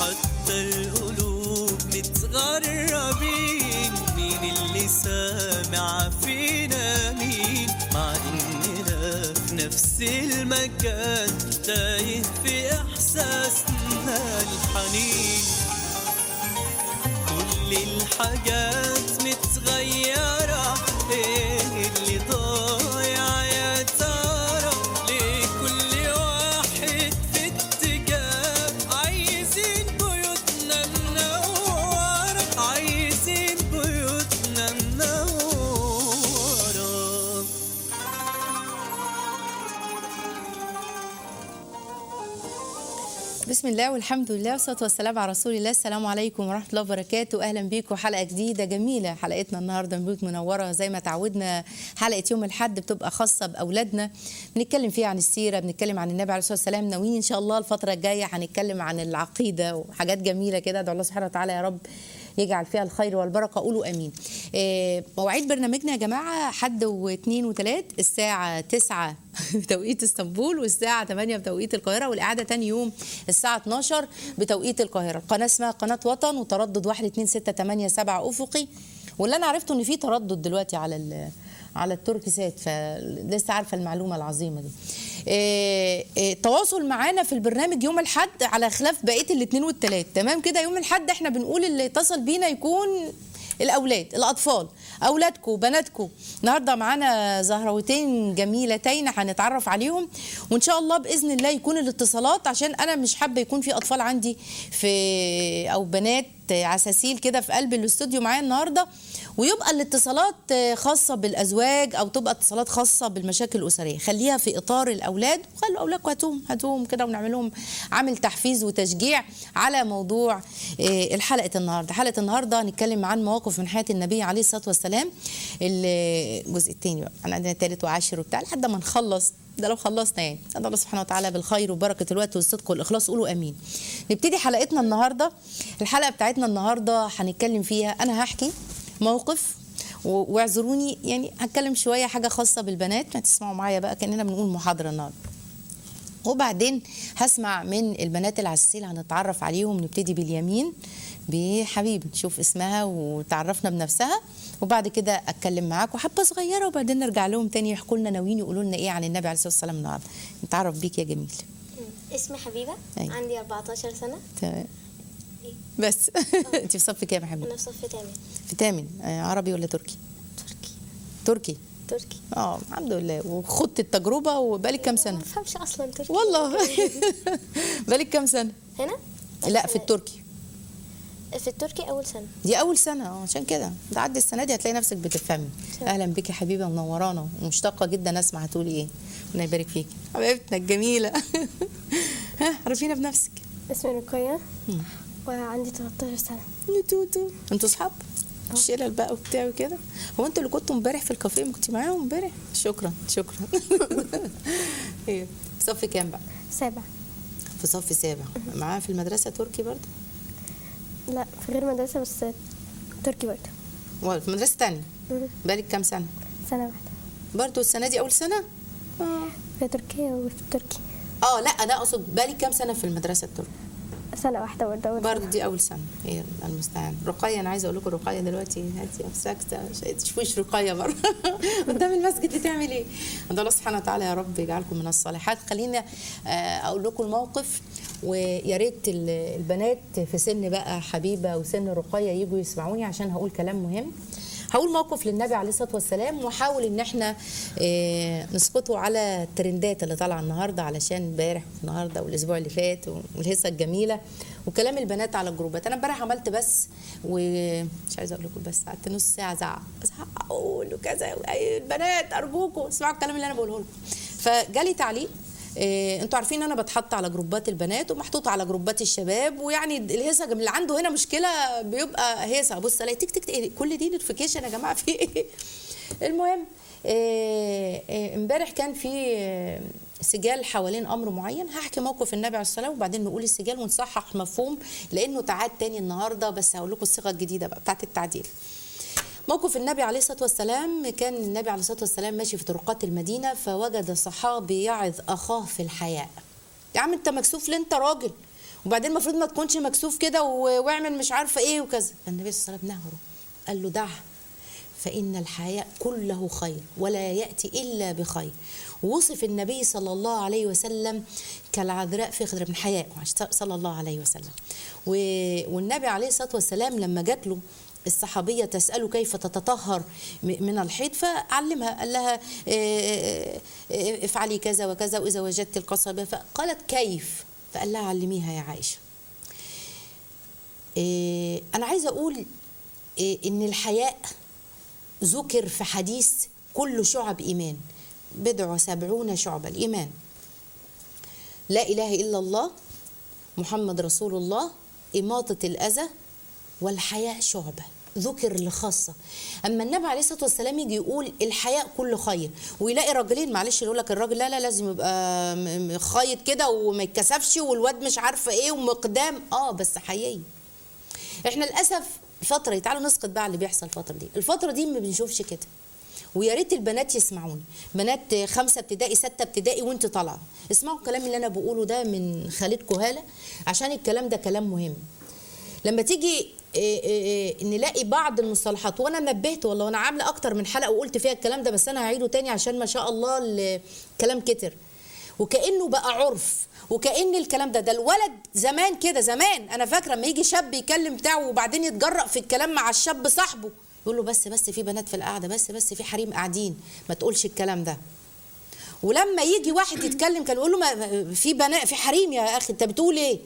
حتى القلوب متغربين مين اللي سامع فينا مين مع اننا في نفس المكان تايه في احساسنا الحنين كل الحاجات متغيرة ايه اللي ضايع يا ترى ليه كل واحد في اتجاه عايزين بيوتنا منورة عايزين بيوتنا منورة بسم الله والحمد لله والصلاه والسلام على رسول الله السلام عليكم ورحمه الله وبركاته اهلا بيكم حلقه جديده جميله حلقتنا النهارده من بيوت منوره زي ما تعودنا حلقه يوم الاحد بتبقى خاصه باولادنا بنتكلم فيها عن السيره بنتكلم عن النبي عليه الصلاه والسلام ناويين ان شاء الله الفتره الجايه هنتكلم عن العقيده وحاجات جميله كده ادعو الله سبحانه وتعالى يا رب يجعل فيها الخير والبركه قولوا امين آه، مواعيد برنامجنا يا جماعه حد واثنين وثلاث الساعه 9 بتوقيت اسطنبول والساعه 8 بتوقيت القاهره والاعاده تاني يوم الساعه 12 بتوقيت القاهره القناه اسمها قناه وطن وتردد 1 2 6 8 7 افقي واللي انا عرفته ان في تردد دلوقتي على ال- على التركي سات فلسه عارفه المعلومه العظيمه دي إيه إيه التواصل معانا في البرنامج يوم الحد على خلاف بقيه الاثنين والثلاث تمام كده يوم الحد احنا بنقول اللي اتصل بينا يكون الاولاد الاطفال اولادكم وبناتكم النهارده معانا زهروتين جميلتين هنتعرف عليهم وان شاء الله باذن الله يكون الاتصالات عشان انا مش حابه يكون في اطفال عندي في او بنات عساسيل كده في قلب الاستوديو معايا النهارده ويبقى الاتصالات خاصه بالازواج او تبقى اتصالات خاصه بالمشاكل الاسريه خليها في اطار الاولاد وخلوا اولادكم هاتوهم هاتوهم كده ونعمل لهم عامل تحفيز وتشجيع على موضوع آه، الحلقه النهارده حلقه النهارده هنتكلم عن مواقف من حياه النبي عليه الصلاه والسلام الجزء الثاني بقى احنا عندنا ثالث وعاشر وبتاع لحد ما نخلص ده لو خلصنا يعني ادعو الله سبحانه وتعالى بالخير وبركه الوقت والصدق والاخلاص قولوا امين نبتدي حلقتنا النهارده الحلقه بتاعتنا النهارده هنتكلم فيها انا هحكي موقف و- واعذروني يعني هتكلم شويه حاجه خاصه بالبنات ما تسمعوا معايا بقى كاننا بنقول محاضره النهارده وبعدين هسمع من البنات العساسيل هنتعرف عليهم نبتدي باليمين بحبيب نشوف اسمها وتعرفنا بنفسها وبعد كده اتكلم معاكم حبه صغيره وبعدين نرجع لهم تاني يحكوا لنا ناويين يقولوا لنا ايه عن النبي عليه الصلاه والسلام النهارده نتعرف بيك يا جميل اسمي حبيبة أيوة. عندي 14 سنة تمام بس انت في صف كام يا حبيبي أنا في صف تامن في تامن آه، عربي ولا تركي تركي تركي تركي اه الحمد لله وخدت التجربه وبقالك كام ما سنه بفهمش أصلا تركي والله بقالك كام سنه هنا لا في التركي في التركي أول سنة دي اول سنه اه عشان كده تعدي السنه دي هتلاقي نفسك بتفهمي شاء اهلا بك يا حبيبه منورانا ومشتاقه جدا اسمع هتقولي ايه ربنا يبارك فيك حبيبتنا الجميله ها عرفينا بنفسك اسمي رقية وعندي 13 سنة يا توتو انتوا اصحاب الشلل بقى وبتاع وكده هو انتوا اللي كنتوا امبارح في الكافيه ما كنتي معاهم امبارح شكرا شكرا ايه صف كام بقى سابع في صف سابع معاه في المدرسه تركي برضه لا في غير مدرسة بس تركي برضه ولا في مدرسه تانية مم. بالك كام سنه سنة واحدة برضه السنه دي اول سنه اه في تركيا وفي التركي اه لا انا اقصد بالك كام سنه في المدرسه التركيه سنة واحدة برضه أول برضه دي اول سنه هي المستعان رقيه انا عايزه اقول لكم رقيه دلوقتي هاتي ساكته مش تشوفيش رقيه بره قدام المسجد بتعمل ايه؟ عند الله سبحانه وتعالى يا رب يجعلكم من الصالحات خلينا آه، اقول لكم الموقف ويا ريت ال- البنات في سن بقى حبيبه وسن رقيه يجوا يسمعوني عشان هقول كلام مهم هقول موقف للنبي عليه الصلاه والسلام واحاول ان احنا آه، نسقطه على الترندات اللي طالعه النهارده علشان امبارح والنهارده والاسبوع اللي فات والهيصه الجميله وكلام البنات على الجروبات انا امبارح عملت بس ومش عايزه اقول لكم بس قعدت نص ساعه زعق زعق اقول وكذا أي البنات ارجوكم اسمعوا الكلام اللي انا بقوله لكم فجالي تعليق إيه انتوا عارفين ان انا بتحط على جروبات البنات ومحطوط على جروبات الشباب ويعني الهيصه اللي عنده هنا مشكله بيبقى هيصه بص الاقي تك تك إيه كل دي نوتيفيكيشن يا جماعه في ايه المهم إيه، إيه، امبارح كان في إيه، سجال حوالين امر معين هحكي موقف النبي عليه الصلاه والسلام وبعدين نقول السجال ونصحح مفهوم لانه تعاد تاني النهارده بس هقول لكم الصيغه الجديده بقى بتاعت التعديل موقف النبي عليه الصلاه والسلام كان النبي عليه الصلاه والسلام ماشي في طرقات المدينه فوجد صحابي يعظ اخاه في الحياء يا عم انت مكسوف ليه انت راجل وبعدين المفروض ما تكونش مكسوف كده و- واعمل مش عارفه ايه وكذا فالنبي صلى الله عليه وسلم نهره قال له دعها فإن الحياء كله خير ولا يأتي إلا بخير وصف النبي صلى الله عليه وسلم كالعذراء في خضر من حياء صلى الله عليه وسلم و- والنبي عليه الصلاة والسلام لما جات له الصحابية تسأله كيف تتطهر م- من الحيض فعلمها قال لها آه، آه، افعلي كذا وكذا وإذا وجدت القصبة فقالت كيف فقال لها علميها يا عائشة آه، أنا عايزة أقول آه، إن الحياء ذكر في حديث كل شعب إيمان بضع وسبعون شعب الإيمان لا إله إلا الله محمد رسول الله إماطة الأذى والحياء شعبة ذكر لخاصة أما النبي عليه الصلاة والسلام يجي يقول الحياء كله خير ويلاقي راجلين معلش يقول لك الراجل لا لا لازم يبقى م- م- خايط كده وما يتكسفش والواد مش عارفة إيه ومقدام آه بس حقيقي احنا للاسف فتره تعالوا نسقط بقى على اللي بيحصل الفتره دي الفتره دي ما بنشوفش كده ويا ريت البنات يسمعوني بنات خمسه ابتدائي سته ابتدائي وانت طالعه اسمعوا الكلام اللي انا بقوله ده من خالتكم هاله عشان الكلام ده كلام مهم لما تيجي إيه إيه إيه نلاقي بعض المصطلحات وانا نبهت والله وانا عامله اكتر من حلقه وقلت فيها الكلام ده بس انا هعيده تاني عشان ما شاء الله الكلام كتر وكانه بقى عرف وكان الكلام ده ده الولد زمان كده زمان انا فاكره لما يجي شاب يكلم بتاعه وبعدين يتجرأ في الكلام مع الشاب صاحبه يقول له بس بس في بنات في القعده بس بس في حريم قاعدين ما تقولش الكلام ده ولما يجي واحد يتكلم كان يقول له ما في بنات في حريم يا اخي انت بتقول ايه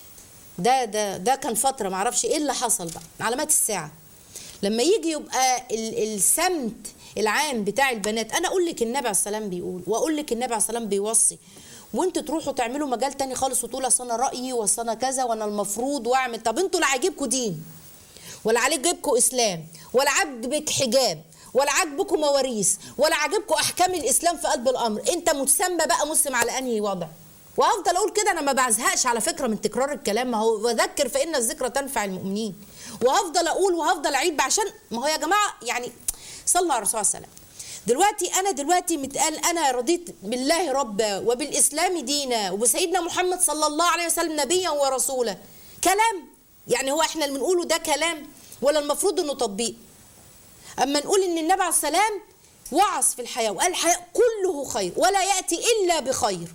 ده ده ده كان فتره ما اعرفش ايه اللي حصل بقى علامات الساعه لما يجي يبقى ال- السمت العام بتاع البنات انا اقول لك النبي عليه السلام بيقول واقول لك النبي عليه السلام بيوصي وانتوا تروحوا تعملوا مجال تاني خالص وتقولوا اصل انا رايي واصل انا كذا وانا المفروض واعمل طب انتوا لا عاجبكم دين ولا عاجبكم اسلام ولا عاجبك حجاب ولا عاجبكم مواريث ولا عاجبكم احكام الاسلام في قلب الامر انت متسمى بقى مسلم على انهي وضع وافضل اقول كده انا ما بزهقش على فكره من تكرار الكلام ما هو وذكر فان الذكرى تنفع المؤمنين وهفضل اقول وهفضل اعيد عشان ما هو يا جماعه يعني صلى على الرسول صلى الله عليه وسلم دلوقتي انا دلوقتي متقال انا رضيت بالله ربا وبالاسلام دينا وبسيدنا محمد صلى الله عليه وسلم نبيا ورسولا كلام يعني هو احنا اللي بنقوله ده كلام ولا المفروض انه تطبيق اما نقول ان النبي عليه السلام وعظ في الحياه وقال الحياه كله خير ولا ياتي الا بخير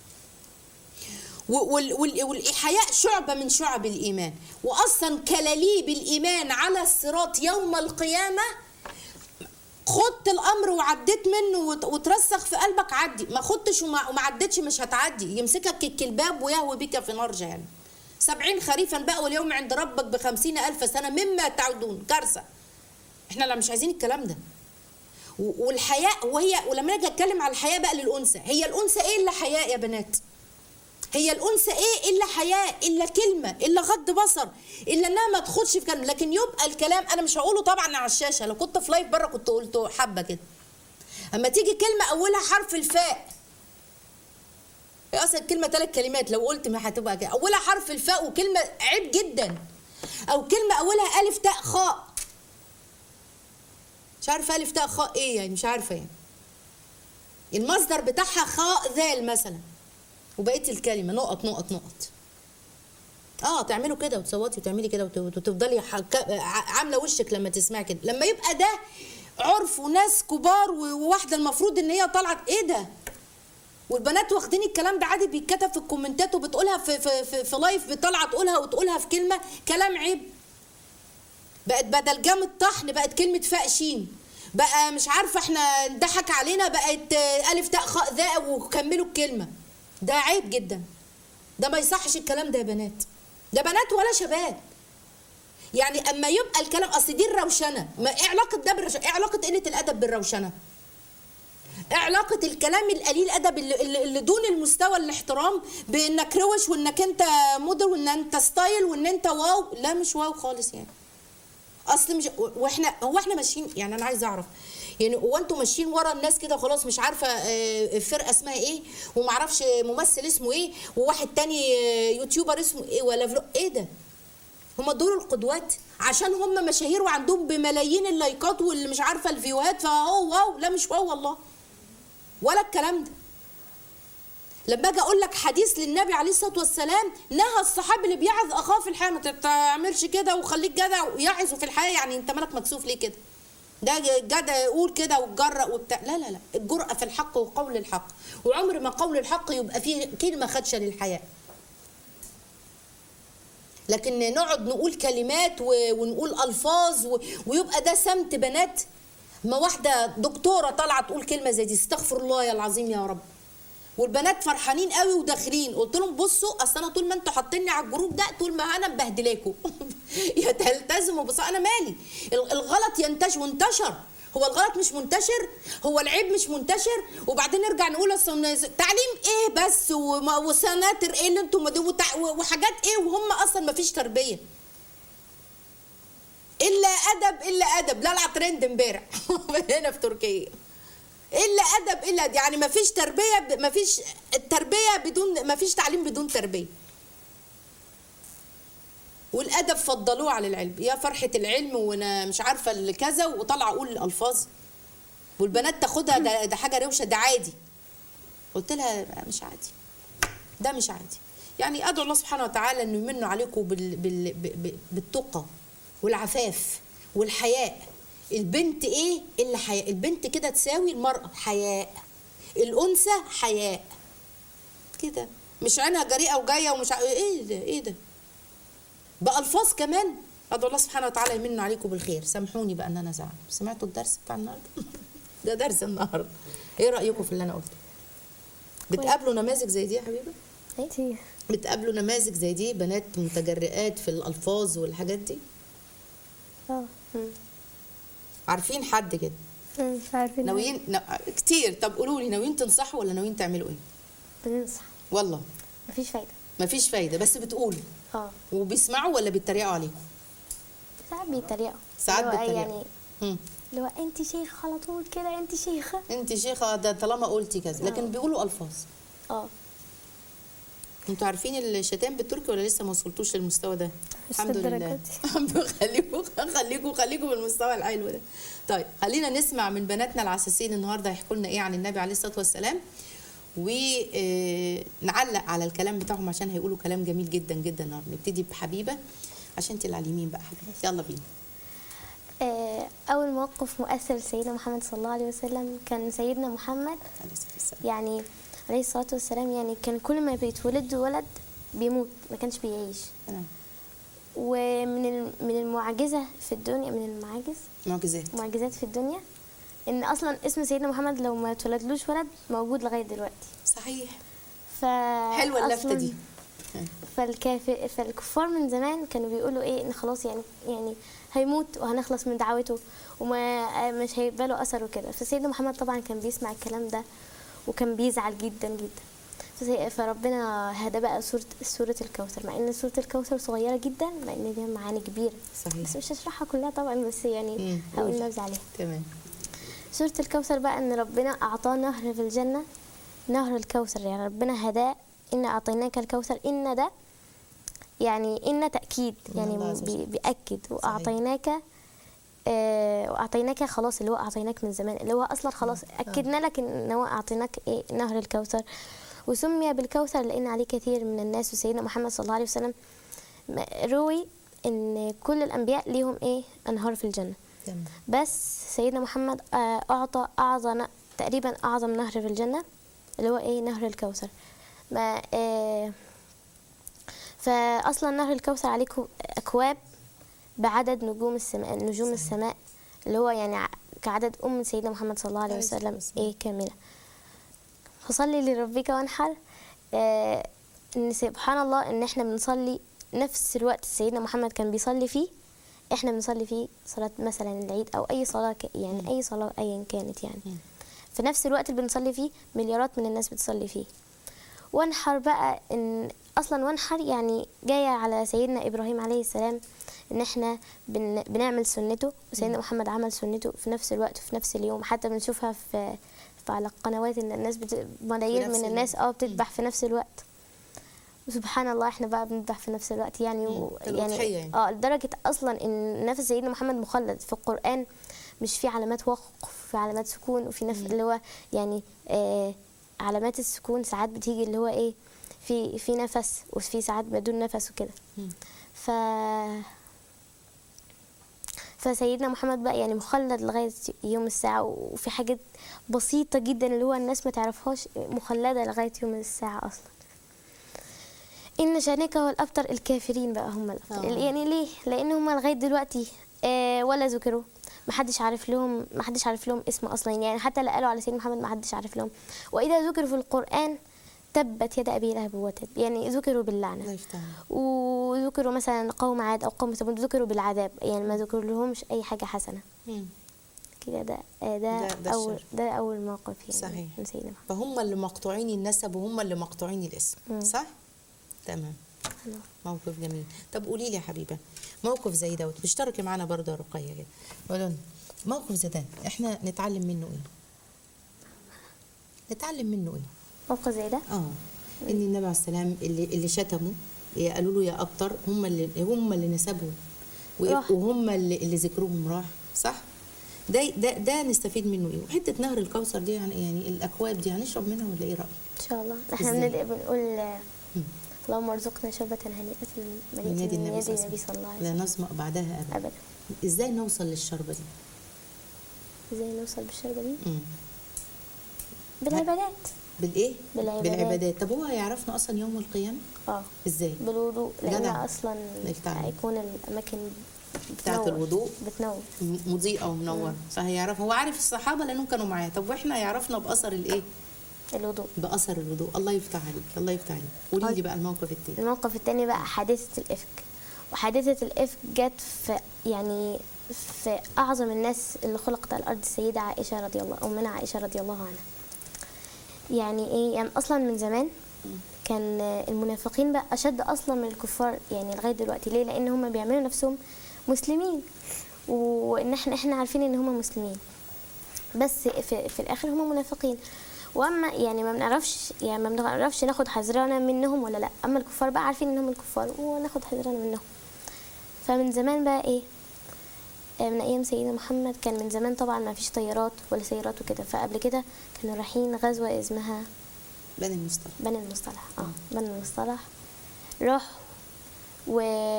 وال- وال- والحياء شعبة من شعب الإيمان وأصلا كلاليب الإيمان على الصراط يوم القيامة خدت الأمر وعديت منه وت- وترسخ في قلبك عدي ما خدتش وما, وما عدتش مش هتعدي يمسكك الكلباب ويهوي بك في نار جهنم سبعين خريفا بقى واليوم عند ربك بخمسين ألف سنة مما تعودون كارثة احنا لا مش عايزين الكلام ده و- والحياء وهي ولما اجي اتكلم على الحياء بقى للانثى هي الانثى ايه الا حياء يا بنات هي الانثى ايه الا حياء الا كلمه الا غض بصر الا انها ما تاخدش في كلمه لكن يبقى الكلام انا مش هقوله طبعا على الشاشه لو كنت في لايف بره كنت قلته حبه كده اما تيجي كلمه اولها حرف الفاء هي اصلا الكلمه ثلاث كلمات لو قلت ما هتبقى كده اولها حرف الفاء وكلمه عيب جدا او كلمه اولها الف تاء خاء مش عارفه الف تاء خاء ايه يعني مش عارفه يعني المصدر بتاعها خاء ذال مثلا وبقيه الكلمه نقط نقط نقط اه تعملوا كده وتصوتي وتعملي كده وت- وتفضلي حك... ع- عامله وشك لما تسمعي كده لما يبقى ده عرف وناس كبار و- وواحده المفروض ان هي طلعت ايه ده والبنات واخدين الكلام ده عادي بيتكتب في الكومنتات وبتقولها في في في, في لايف بطلعه تقولها وتقولها في كلمه كلام عيب بقت بدل جام الطحن بقت كلمة فاء شين بقى مش عارفة احنا ضحك علينا بقت آه، ألف تاء خاء ذاء وكملوا الكلمة ده عيب جدا ده ما يصحش الكلام ده يا بنات ده بنات ولا شباب يعني اما يبقى الكلام اصل دي الروشنه ما ايه علاقه ده بالروشنه ايه علاقه قله الادب بالروشنه ايه علاقة الكلام القليل أدب اللي, اللي اللي دون المستوى الاحترام بإنك روش وإنك أنت موديل وإن أنت ستايل وإن أنت واو لا مش واو خالص يعني اصل مش واحنا هو احنا ماشيين يعني انا عايزه اعرف يعني هو انتوا ماشيين ورا الناس كده خلاص مش عارفه آه، الفرقه اسمها ايه وما اعرفش ممثل اسمه ايه وواحد تاني آه، يوتيوبر اسمه ايه ولا فلو ايه ده هم دول القدوات عشان هم مشاهير وعندهم بملايين اللايكات واللي مش عارفه الفيوهات فهو واو لا مش واو والله ولا الكلام ده لما اجي اقول لك حديث للنبي عليه الصلاه والسلام نهى الصحابي اللي بيعظ اخاه في الحياه ما تعملش كده وخليك جدع ويعظه في الحياه يعني انت مالك مكسوف ليه كده ده جدع يقول كده وتجرأ وبتاع لا لا لا الجرأة في الحق وقول الحق وعمر ما قول الحق يبقى فيه كلمة خدشة للحياء لكن نقعد نقول كلمات و- ونقول الفاظ و- ويبقى ده سمت بنات ما واحده دكتوره طالعه تقول كلمه زي دي استغفر الله يا العظيم يا رب والبنات فرحانين قوي وداخلين قلت لهم بصوا اصل انا طول ما انتوا حاطيني على الجروب ده طول ما انا مبهدلاكوا يا تلتزموا بس انا مالي ال- الغلط ينتشر وانتشر هو الغلط مش منتشر هو العيب مش منتشر وبعدين نرجع نقول اصل الناس- تعليم ايه بس وما- وسناتر ايه اللي انتم مدوا- وتع- وحاجات ايه وهم اصلا ما فيش تربيه الا ادب الا ادب لا لا ترند امبارح هنا في تركيا الا ادب الا يعني ما فيش تربيه ما فيش التربيه بدون ما فيش تعليم بدون تربيه والادب فضلوه على العلم يا فرحه العلم وانا مش عارفه اللي كذا وطالعه اقول الالفاظ والبنات تاخدها ده, ده حاجه روشه ده عادي قلت لها مش عادي ده مش عادي يعني ادعو الله سبحانه وتعالى انه يمن عليكم بال بال ب- بالتقى والعفاف والحياء البنت ايه الا حياء البنت كده تساوي المراه حياء الانثى حياء كده مش عينها جريئه وجايه ومش ع... ايه ده ايه ده بألفاظ كمان ادعو الله سبحانه وتعالى يمن عليكم بالخير سامحوني بقى ان انا زعل سمعتوا الدرس بتاع النهارده ده درس النهارده ايه رايكم في اللي انا قلته بتقابلوا نماذج زي دي يا حبيبه كتير بتقابلوا نماذج زي دي بنات متجرئات في الالفاظ والحاجات دي اه عارفين حد كده مم، عارفين ناويين نا... كتير طب قولوا لي ناويين تنصحوا ولا ناويين تعملوا ايه بننصح والله مفيش فايدة مفيش فايده بس بتقولوا اه وبيسمعوا ولا بيتريقوا عليكم ساعات بيتريقوا ساعات اللي هو بيتريقوا. يعني مم. اللي هو انت شيخ على طول كده انت شيخة انت شيخه ده طالما قلتي كذا لكن آه. بيقولوا الفاظ اه انتوا عارفين الشتام بالتركي ولا لسه ما وصلتوش للمستوى ده مش الحمد للدرجة لله دي. خليكم خليكم خليكم بالمستوى الحلو ده طيب خلينا نسمع من بناتنا العساسين النهارده هيحكوا لنا ايه عن النبي عليه الصلاه والسلام ونعلق على الكلام بتاعهم عشان هيقولوا كلام جميل جدا جدا النهارده نبتدي بحبيبه عشان انت اللي على اليمين بقى حبيبتي يلا بينا آه، أول موقف مؤثر لسيدنا محمد صلى الله عليه وسلم كان سيدنا محمد عليه الصلاه والسلام يعني عليه الصلاة والسلام يعني كان كل ما بيتولد ولد بيموت ما كانش بيعيش تمام. ومن ال- من المعجزة في الدنيا من المعاجز معجزات معجزات في الدنيا ان اصلا اسم سيدنا محمد لو ما اتولدلوش ولد موجود لغايه دلوقتي صحيح ف حلوه اللفته أصلاً دي فالكاف... فالكفار من زمان كانوا بيقولوا ايه ان خلاص يعني يعني هيموت وهنخلص من دعوته وما مش هيبقى له اثر وكده فسيدنا محمد طبعا كان بيسمع الكلام ده وكان بيزعل جدا جدا فسي- فربنا هدى بقى سورة سورة الكوثر مع ان سورة الكوثر صغيرة جدا مع ان ليها معاني كبيرة صحيح. بس مش هشرحها كلها طبعا بس يعني مم. هقول قول. نبذة عليها تمام سورة الكوثر بقى ان ربنا اعطاه نهر في الجنة نهر الكوثر يعني ربنا هداه ان اعطيناك الكوثر ان ده يعني ان تأكيد من الله يعني عز وجل. بي- بيأكد واعطيناك آه واعطيناك خلاص اللي هو اعطيناك من زمان اللي هو اصلا خلاص اكدنا لك ان هو اعطيناك إيه نهر الكوثر وسمي بالكوثر لان عليه كثير من الناس وسيدنا محمد صلى الله عليه وسلم م- روي ان كل الانبياء ليهم ايه انهار في الجنه تمام بس سيدنا محمد آه، أعطى أعظم تقريبا أعظم نهر في الجنة اللي هو إيه نهر الكوثر ما آه، فأصلا نهر الكوثر عليه كو- أكواب بعدد نجوم السماء نجوم السماء اللي هو يعني ع- كعدد أم سيدنا محمد صلى الله عليه عليه الصلاة وسلم والسلام. إيه كاملة فصلي لربك وانحر آه، إن سبحان الله إن إحنا بنصلي نفس الوقت سيدنا محمد كان بيصلي فيه احنا بنصلي فيه صلاة مثلا العيد او اي صلاة ك- يعني اي صلاة ايا كانت يعني مم. في نفس الوقت اللي بنصلي فيه مليارات من الناس بتصلي فيه وانحر بقى ان اصلا وانحر يعني جاية على سيدنا ابراهيم عليه السلام ان احنا بن بنعمل سنته وسيدنا محمد عمل سنته في نفس الوقت وفي نفس اليوم حتى بنشوفها في, في على القنوات ان الناس بت... ملايين نفس من ال- الناس اه بتذبح في نفس الوقت وسبحان الله احنا بقى بنذبح في نفس الوقت يعني و... في الأضحية يعني. اه لدرجة اصلا ان نفس سيدنا محمد مخلد في القرآن مش في علامات وقف وفي علامات سكون وفي نفس اللي هو يعني آه علامات السكون ساعات بتيجي اللي هو ايه في في نفس وفي ساعات بدون نفس وكده ف فسيدنا محمد بقى يعني مخلد لغاية يوم الساعة وفي حاجات بسيطة جدا اللي هو الناس ما تعرفهاش مخلدة لغاية يوم الساعة أصلا إن شانك هو الأبتر الكافرين بقى هم الأبتر آه. يعني ليه؟ لأن هم لغاية دلوقتي آه ولا ذكروا محدش عارف لهم محدش عارف لهم اسم أصلا يعني حتى اللي قالوا على سيدنا محمد محدش عارف لهم وإذا ذكروا في القرآن تبت يد أبي لهب وتب يعني ذكروا باللعنة الله يفتح عليك. وذكروا مثلا قوم عاد او قوم ثمود ذكروا بالعذاب يعني ما ذكروا لهمش اي حاجه حسنه مم. كده ده ده, ده, ده- ده اول الشر. ده اول موقف يعني صحيح. من سيدنا محمد فهم اللي مقطوعين النسب وهم اللي مقطوعين الاسم صح تمام موقف جميل طب قولي لي يا حبيبه موقف زي دوت باشتركي معانا برضه يا رقيه كده قولوا لنا موقف زي ده احنا نتعلم منه ايه نتعلم منه ايه موقف زي ده اه ان النبي عليه السلام اللي اللي شتموا قالوا له يا ابطر هم اللي هم اللي نسبهم و- راح. وهم اللي, اللي ذكرهم راح صح ده ده ده نستفيد منه ايه وحته نهر الكوثر دي يعني يعني الاكواب دي هنشرب منها ولا ايه رايك ان شاء الله احنا إزاي؟ بندعي بنقول آه، اللهم ارزقنا شربة هنيئة من مليئة يد من النبي يد صلى الله النبي عليه صلى الله عليه وسلم لا وسلم نظمأ بعدها ابدا ابدا ازاي نوصل للشربه دي ازاي نوصل بالشربة دي مم. بالعبادات بالايه بالعبادات. بالعبادات طب هو هيعرفنا اصلا يوم القيامه اه ازاي بالوضوء لان جدع. اصلا نفتح عليك. هيكون الاماكن بتاعة بتنور. الوضوء. بتنور م- مضيئه ومنوره فهيعرف هو عارف الصحابه لانهم كانوا معاه طب واحنا يعرفنا باثر الايه الوضوء باثر الوضوء الله يفتح عليك الله يفتح عليك قولي لي بقى الموقف التاني الموقف التاني بقى حادثة الإفك وحادثة الإفك جت في يعني في أعظم الناس اللي خلقت على الأرض السيدة عائشة رضي الله أمنا عائشة رضي الله عنها يعني إيه يعني أصلا من زمان كان المنافقين بقى أشد أصلا من الكفار يعني لغاية دلوقتي ليه لأن هم بيعملوا نفسهم مسلمين وإن إحنا إحنا عارفين إن هم مسلمين بس في, في الاخر هم منافقين واما يعني ما بنعرفش يعني ما بنعرفش ناخد حذرنا منهم ولا لا اما الكفار بقى عارفين انهم الكفار وناخد حذرنا منهم فمن زمان بقى ايه آه، من ايام سيدنا محمد كان من زمان طبعا ما فيش طيارات ولا سيارات وكده فقبل كده كانوا رايحين غزوه اسمها بني المصطلح بني المصطلح اه بني المصطلح راحوا و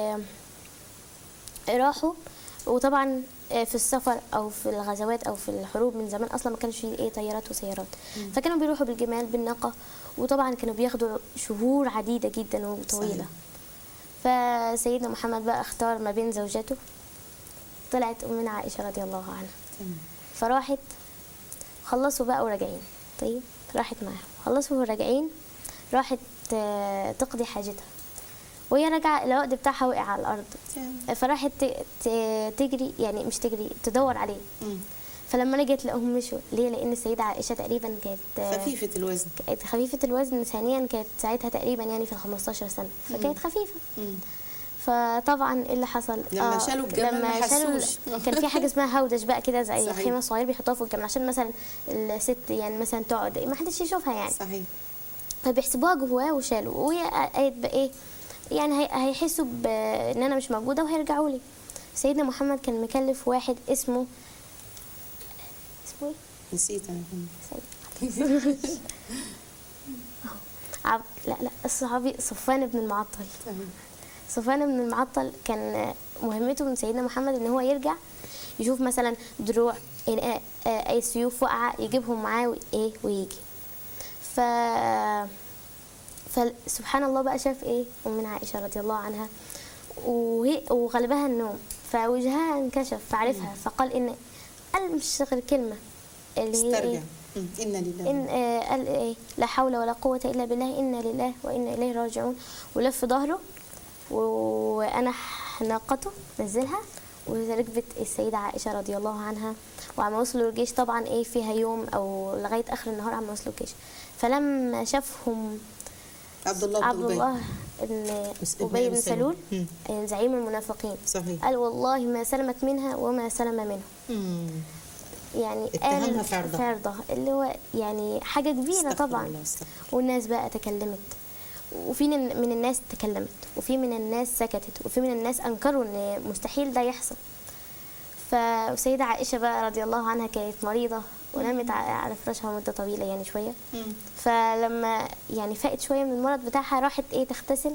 راحوا وطبعا آه، في السفر او في الغزوات او في الحروب من زمان اصلا ما كانش فيه ايه طيارات وسيارات فكانوا بيروحوا بالجمال بالناقه وطبعا كانوا بياخدوا شهور عديده جدا وطويله فسيدنا محمد بقى اختار ما بين زوجاته طلعت امنا عائشه رضي الله عنها تمام. فراحت خلصوا بقى وراجعين طيب راحت معاهم خلصوا وراجعين راحت آه، تقضي حاجتها وهي راجعه العقد بتاعها وقع على الارض فراحت ت- ت- تجري يعني مش تجري تدور عليه مم. فلما رجعت لقوهم مشوا ليه لان السيده عائشه تقريبا كانت آه، خفيفه الوزن كانت خفيفه الوزن ثانيا كانت ساعتها تقريبا يعني في ال 15 سنه فكانت خفيفه مم. فطبعا ايه اللي حصل لما شالوا الجمل ما شالوا حسوش. كان في حاجه اسمها هودج بقى كده زي صحيح. خيمه صغير بيحطوها فوق الجمل عشان مثلا الست يعني مثلا تقعد ما حدش يشوفها يعني صحيح فبيحسبوها جواه وشالوا وهي قالت بقى ايه يعني هي- هيحسوا بان انا مش موجوده وهيرجعوا لي سيدنا محمد كان مكلف واحد اسمه اسمه ايه؟ نسيت انا عب... لا لا الصحابي صفوان بن المعطل صفوان بن المعطل كان مهمته من سيدنا محمد ان هو يرجع يشوف مثلا دروع يعني آه، آه، اي سيوف واقعه يجيبهم معاه وايه ويجي ف فسبحان الله بقى شاف ايه امنا عائشه رضي الله عنها وهي وغلبها النوم فوجهها انكشف فعرفها فقال ان قال مش غير كلمه اللي هي استرجع ايه مم. إن لله إن آه قال إيه لا حول ولا قوة إلا بالله إنا لله وإنا إليه راجعون ولف ظهره و- وأنا ناقته نزلها وركبت السيدة عائشة رضي الله عنها وعم وصلوا الجيش طبعا إيه فيها يوم أو لغاية آخر النهار عم وصلوا الجيش فلما شافهم عبد الله بن عبد أبي. الله بن بس ابن أبي أبي بن سلول. سلول مم. آه، زعيم المنافقين صحيح قال والله ما سلمت منها وما سلم منه مم. يعني اتهمها قال في عرضها. في عرضها اللي هو يعني حاجة كبيرة استغفر طبعا الله، استغفر والناس بقى تكلمت وفي من من الناس تكلمت وفي من الناس سكتت وفي من الناس انكروا ان مستحيل ده يحصل فالسيدة عائشة بقى رضي الله عنها كانت مريضة ونامت ع- على فراشها مده طويله يعني شويه مم. فلما يعني فاقت شويه من المرض بتاعها راحت ايه تغتسل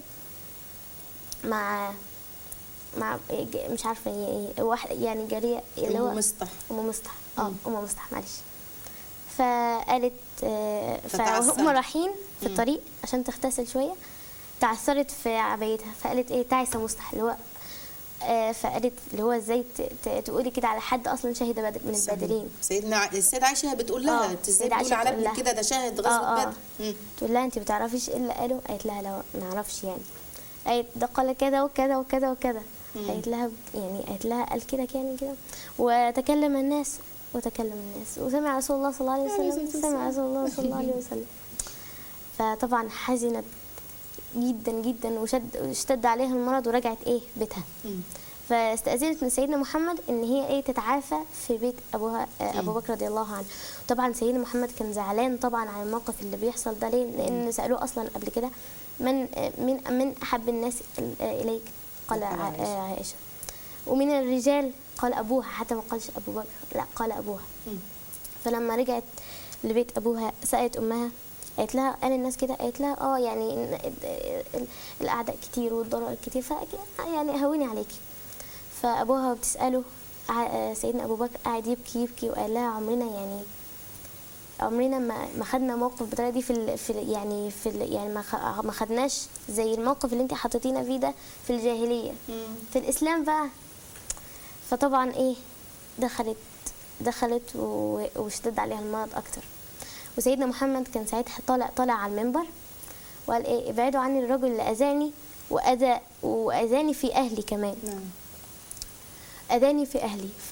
مع مع ج- مش عارفه هي ايه واحد يعني جاريه اللي هو أم مصطح ام مصطح اه مم. ام مصطح معلش فقالت آه، فتعثرت. فهم رايحين في مم. الطريق عشان تغتسل شويه تعثرت في عبايتها فقالت ايه تعس مصطح اللي هو آه، فقالت اللي هو ازاي ت- ت- تقولي كده على حد اصلا شهد بدر من صحيح. البادرين سيدنا ع- السيدة عائشة بتقول لها آه، انت ازاي السيدة بتقولي عائشة على بتقول ابنك لها. كده ده شاهد آه، غزوة آه. بدر مم. تقول لها انت بتعرفيش ايه اللي قاله قالت لها لا ما اعرفش يعني قالت ده قال كذا وكذا وكذا وكذا مم. قالت لها يعني قالت لها قال كده يعني كده وتكلم الناس وتكلم الناس وسمع رسول الله صلى الله عليه عليه وسلم الصلاة سمع رسول الله صلى الله عليه وسلم فطبعا حزنت جدا جدا وشد اشتد عليها المرض ورجعت ايه بيتها مم. فاستأذنت من سيدنا محمد ان هي ايه تتعافى في بيت ابوها آه، ابو بكر رضي الله عنه طبعا سيدنا محمد كان زعلان طبعا على الموقف اللي بيحصل ده ليه لان سالوه اصلا قبل كده من آه، من من احب الناس ال- آه، اليك قال قال ع- عائشة. آه، عائشه ومن الرجال قال ابوها حتى ما قالش ابو بكر لا قال ابوها مم. فلما رجعت لبيت ابوها سالت امها قالت لها قال الناس كده قالت لها اه يعني إن- ال- ال- الاعداء كتير والضرر كتير ف يعني هوني عليكي فابوها بتساله ع- سيدنا ابو بكر قاعد يبكي يبكي وقال لها عمرنا يعني عمرنا ما ما خدنا موقف بالطريقه دي في ال في ال يعني في ال يعني ما خ- ما خدناش زي الموقف اللي انت حطيتينا فيه ده في الجاهليه مم. في الاسلام بقى فطبعا ايه دخلت دخلت و- واشتد عليها المرض اكتر وسيدنا محمد كان ساعتها طالع طالع على المنبر وقال ايه ابعدوا عني الرجل اللي اذاني واذى واذاني في اهلي كمان نعم اذاني في اهلي ف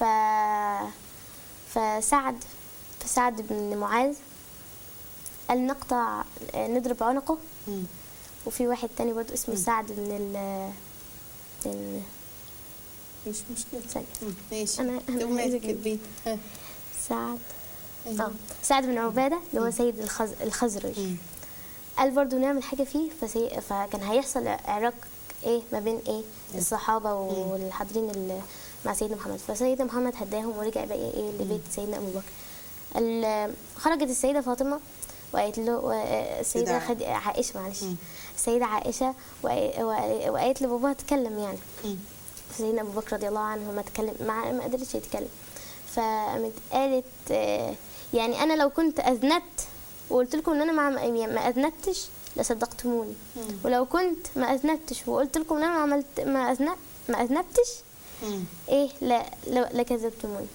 فسعد فسعد بن معاذ قال نقطع نضرب عنقه مم. وفي واحد تاني برضو اسمه سعد بن ال بن مش مشكلة ثانية. مم. ماشي أنا- أنا طب عايزة ماشي كده. كاتبين ها. سعد أيوة. اه سعد بن عباده اللي هو سيد الخز... الخزرج مم. قال برضو نعمل حاجه فيه فسي... فكان هيحصل عراك ايه ما بين ايه الصحابه والحاضرين ال- مع سيدنا محمد فسيدنا محمد هداهم ورجع بقى ايه لبيت سيدنا ابو بكر ال- خرجت السيده فاطمه وقالت له و- السيده سيدة خد... عائشه معلش مم. السيده عائشه وق- وق- وقالت لباباها اتكلم يعني مم. سيدنا ابو بكر رضي الله عنه ما تكلم ما, ما قدرتش يتكلم فقامت قالت آه، يعني انا لو كنت اذنبت وقلت لكم ان انا ما يعني ما اذنبتش لصدقتموني مم. ولو كنت ما اذنبتش وقلت لكم ان انا ما عملت ما اذنب ما اذنبتش مم. ايه لا لا- لكذبتموني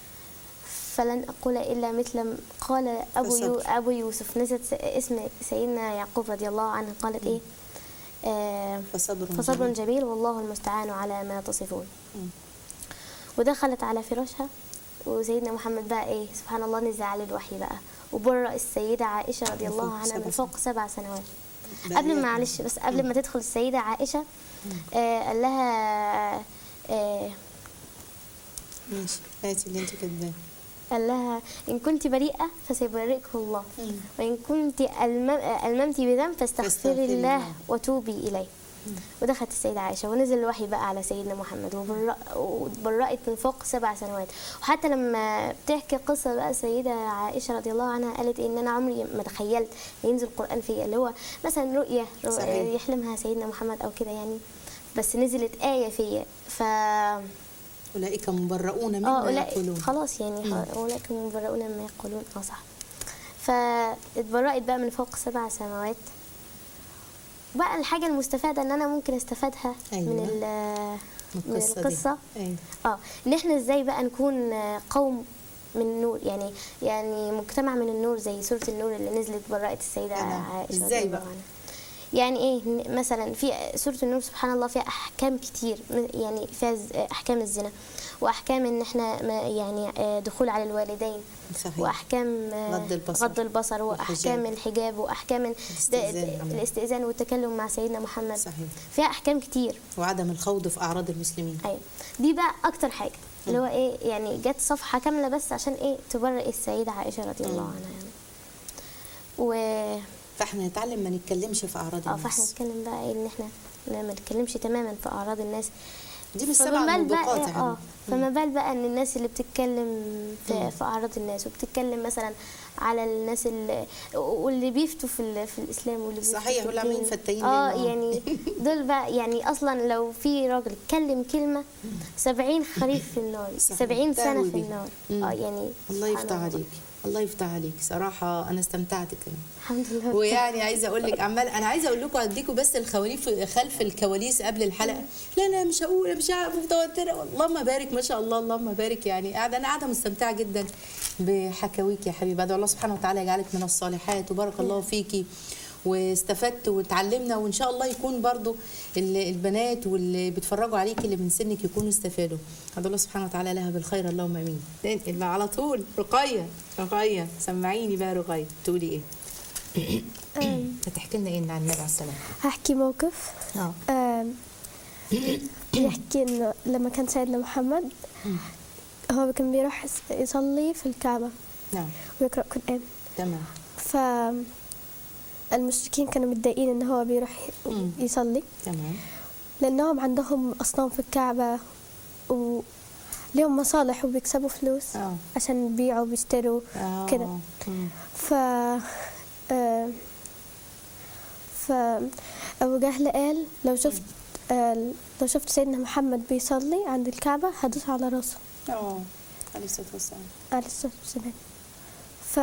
فلن اقول الا مثل ما قال ابو يو فصبر. ابو يوسف نزلت س- اسم سيدنا يعقوب رضي الله عنه قالت ايه آه فصبر فصبر جميل. جميل والله المستعان على ما تصفون مم. ودخلت على فراشها وسيدنا محمد بقى ايه سبحان الله نزل عليه الوحي بقى وبرأ السيدة عائشة رضي من الله فوق عنها سبع من فوق سبع سنوات بقى قبل ليه؟ معلش بس قبل ما تدخل السيدة عائشة آه قال لها آه ماشي هاتي اللي انت كاتباه قال لها إن كنت بريئة فسيبرئك الله مم. وإن كنت ألم- ألممت بذنب فاستغفري فاستغفري الله الله. وتوبي إليه ودخلت السيدة عائشة ونزل الوحي بقى على سيدنا محمد وبرأ- وبرأت من فوق سبع سنوات وحتى لما بتحكي قصة بقى السيدة عائشة رضي الله عنها قالت إن أنا عمري ما تخيلت ينزل القرآن فيا اللي هو مثلا رؤية رؤية صحيح. يحلمها سيدنا محمد أو كده يعني بس نزلت آية فيا ف أولئك مبرؤون اه مما أولئك يقولون خلاص يعني خ- أولئك مبرؤون مما يقولون اه صح فاتبرأت بقى من فوق سبع سماوات بقى الحاجة المستفادة ان انا ممكن استفادها أيوة. من ال- من القصة دي. القصة أيوة. اه ان احنا ازاي بقى نكون قوم من النور يعني يعني مجتمع من النور زي سورة النور اللي نزلت برأت السيدة أنا. عائشة رضي إزاي الله بقى؟ عنها. يعني ايه ن- مثلا في سورة النور سبحان الله فيها احكام كتير م- يعني فيها ز- احكام الزنا واحكام ان احنا ما- يعني آه، دخول على الوالدين صحيح واحكام آه، غض البصر. غض البصر واحكام والحجاب. الحجاب واحكام ال- الاستئذان. الاستئذان والتكلم مع سيدنا محمد صحيح فيها احكام كتير وعدم الخوض في أعراض المسلمين ايوه دي بقى اكتر حاجه اللي هو ايه يعني جت صفحه كامله بس عشان ايه تبرئ السيده عائشه رضي الله مم. عنها يعني و فاحنا نتعلم ما نتكلمش في أعراض اه الناس فاحنا نتكلم بقى ايه ان احنا ما نتكلمش تماما في اعراض الناس دي من السبع فما بال الموبقات يا بقى اه حبيبي فما بال بقى ان الناس اللي بتتكلم في, في اعراض الناس وبتتكلم مثلا على الناس اللي واللي بيفتوا في, ال- في الاسلام واللي بيفتوا صحيح، في واللي عاملين الدين. فتاين اه ليل نهار. يعني دول بقى يعني اصلا لو في راجل اتكلم كلمه 70 خريف في النار صحيح. 70 سنه تهوي في بيه. النار مم. اه يعني الله يفتح سبحان عليك الله يفتح عليك صراحة أنا استمتعت كمان الحمد لله ويعني عايزه اقول لك عمال انا عايزه اقول لكم اديكم بس الخواليف خلف الكواليس قبل الحلقه لا لا مش هقول أنا مش عارفه متوتره اللهم بارك ما شاء الله اللهم بارك يعني قاعده انا قاعده مستمتعه جدا بحكاويك يا حبيبه ادعو الله سبحانه وتعالى يجعلك من الصالحات وبارك الله فيكي واستفدت وتعلمنا وان شاء الله يكون برضو ال- البنات واللي بيتفرجوا عليك اللي من سنك يكونوا استفادوا ادعو الله سبحانه وتعالى لها بالخير اللهم امين ننقل بقى على طول رقيه رقيه سمعيني بقى رقيه تقولي ايه هتحكي لنا ايه عن النبي عليه السلام هحكي موقف اه آم، بيحكي انه لما كان سيدنا محمد هو كان بيروح يص- يصلي في الكعبة نعم ويقرأ قرآن تمام ف المشركين كانوا متضايقين ان هو بيروح ي- مم. يصلي تمام لانهم عندهم اصنام في الكعبة و ليهم مصالح وبيكسبوا فلوس اه عشان يبيعوا وبيشتروا اه كده مم. ف آه، ف أبو جهل قال لو شفت آه، لو شفت سيدنا محمد بيصلي عند الكعبة هدوس على راسه اه عليه الصلاه والسلام عليه الصلاة والسلام ف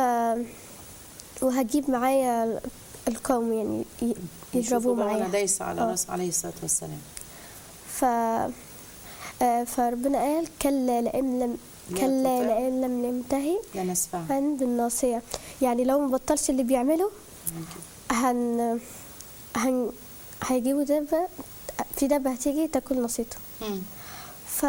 وهجيب معايا ال- القوم يعني ي- يضربوا يشوفوا بقى وانا معايا دايسه على آه. راس عليه الصلاه والسلام ف آه، فربنا قال كلا لئن لم لا كلا تطع. لئن لم ننتهي يا نسفع عند الناصية يعني لو ما بطلش اللي بيعمله هن هن هيجيبوا دبة في دبة هتيجي تاكل نصيته مم. ف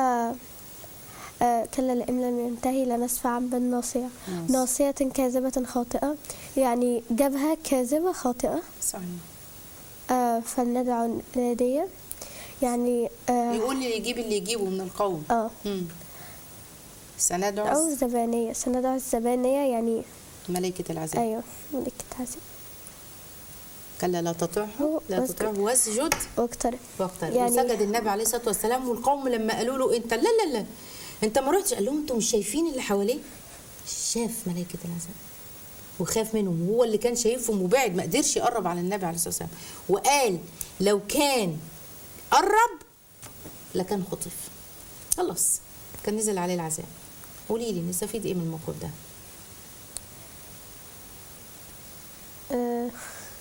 آه، كلا لئن لم ينتهي لنسفعا بالناصية ناصية. ناصية كاذبة خاطئة يعني جبهة كاذبة خاطئة صحيح آه، فلندع نادية يعني اه يقول لي يجيب اللي يجيبه من القوم آه، مم. سندعو أو زبانية سندع الزبانية يعني ملائكه العذاب أيوة ملكة عزيز كلا لا تطعه لا واسجد. تطعه واسجد واقترب واقترب يعني- وسجد النبي عليه الصلاه والسلام والقوم لما قالوا له انت لا لا لا انت ما رحتش قال لهم انتوا مش شايفين اللي حواليه شاف ملائكه العذاب وخاف منهم وهو اللي كان شايفهم وبعد ما قدرش يقرب على النبي عليه الصلاه والسلام وقال لو كان قرب لكان خطف خلاص كان نزل عليه العذاب قولي لي نستفيد ايه من الموقف ده آه،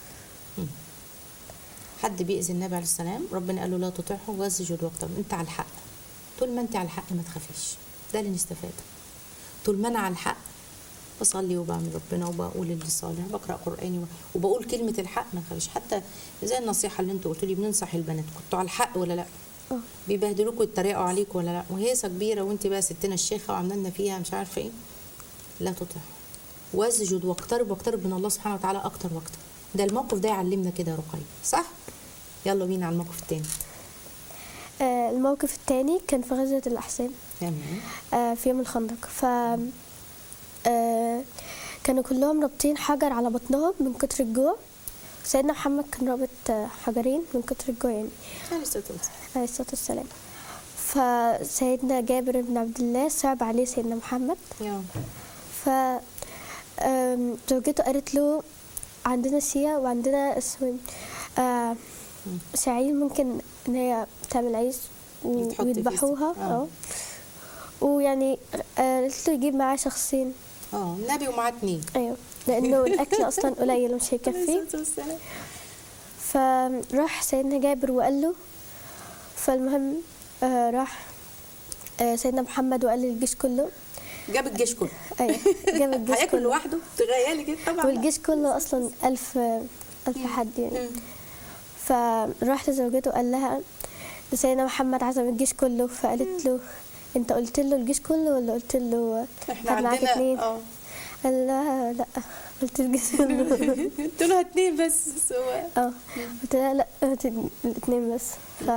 حد بيأذي النبي عليه السلام ربنا قال له لا تطيعه واسجد واقترب انت على الحق طول ما انت على الحق ما تخافيش ده اللي نستفاده طول ما انا على الحق بصلي وبعمل ربنا وبقول اللي صالح بقرا قراني و- وبقول كلمه الحق ما تخافيش حتى زي النصيحه اللي انتوا قلتوا لي بننصح البنات كنتوا على الحق ولا لا آه. بيبهدلوكوا يتريقوا عليكوا ولا لا وهيصه كبيره وانت بقى ستنا الشيخه وعامله لنا فيها مش عارفه ايه لا تطع واسجد واقترب واقترب من الله سبحانه وتعالى اكتر واكتر ده الموقف ده يعلمنا كده يا رقية صح يلا بينا على الموقف التاني آه، الموقف الثاني كان في غزوة الأحزاب تمام آه، في يوم الخندق ف آه، كانوا كلهم رابطين حجر على بطنهم من كتر الجوع سيدنا محمد كان رابط آه، حجرين من كتر الجوع يعني عليه الصلاة والسلام. عليه الصلاة والسلام فسيدنا جابر بن عبد الله صعب عليه سيدنا محمد يا ف آم، زوجته قالت له عندنا سيا وعندنا اسمه آه، شعير ممكن ان هي تعمل عيش و- يتحط في ويذبحوها الس- آه. اه ويعني آه، قالت له يجيب معاه شخصين اه النبي ومعاه اتنين ايوه لانه الاكل اصلا قليل ومش هيكفي عليه الصلاة والسلام. فراح سيدنا جابر وقال له فالمهم آه، راح آه، سيدنا محمد وقال للجيش كله جاب الجيش كله ايوه جاب الجيش هياكل كله لوحده تخيلي كده طبعا والجيش كله اصلا ألف ألف حد يعني مم. فراح لزوجته قال لها سيدنا محمد عزم الجيش كله فقالت له انت قلت له الجيش كله ولا قلت له احنا هات معاك عندنا اتنين اه قال لها لا قلت الجيش كله قلت له اتنين بس هو اه قلت لها لا هات الاثنين بس ف